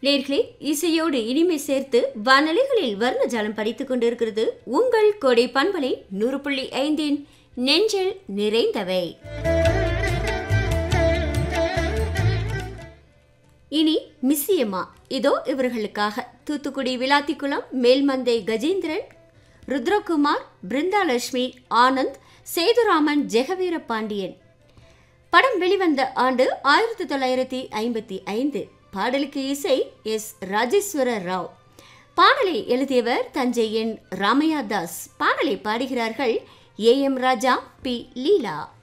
நேர்களே இசையோடு இனிமை சேர்த்து வானொலிகளில் வர்ண ஜாலம் படித்துக் கொண்டிருக்கிறது உங்கள் கொடை பண்பலை நூறு புள்ளி ஐந்தின் நெஞ்சில் நிறைந்தவை இனி மிஸ்ஸியம்மா இதோ இவர்களுக்காக தூத்துக்குடி விளாத்திக்குளம் மேல்மந்தை கஜேந்திரன் ருத்ரகுமார் பிருந்தாலட்சுமி ஆனந்த் சேதுராமன் ஜெகவீர பாண்டியன் படம் வெளிவந்த ஆண்டு ஆயிரத்தி தொள்ளாயிரத்தி ஐம்பத்தி ஐந்து பாடலுக்கு இசை எஸ் ராஜேஸ்வர ராவ் பாடலை எழுதியவர் தஞ்சை என் ராமையா தாஸ் பாடலை பாடுகிறார்கள் A M Raja B Leela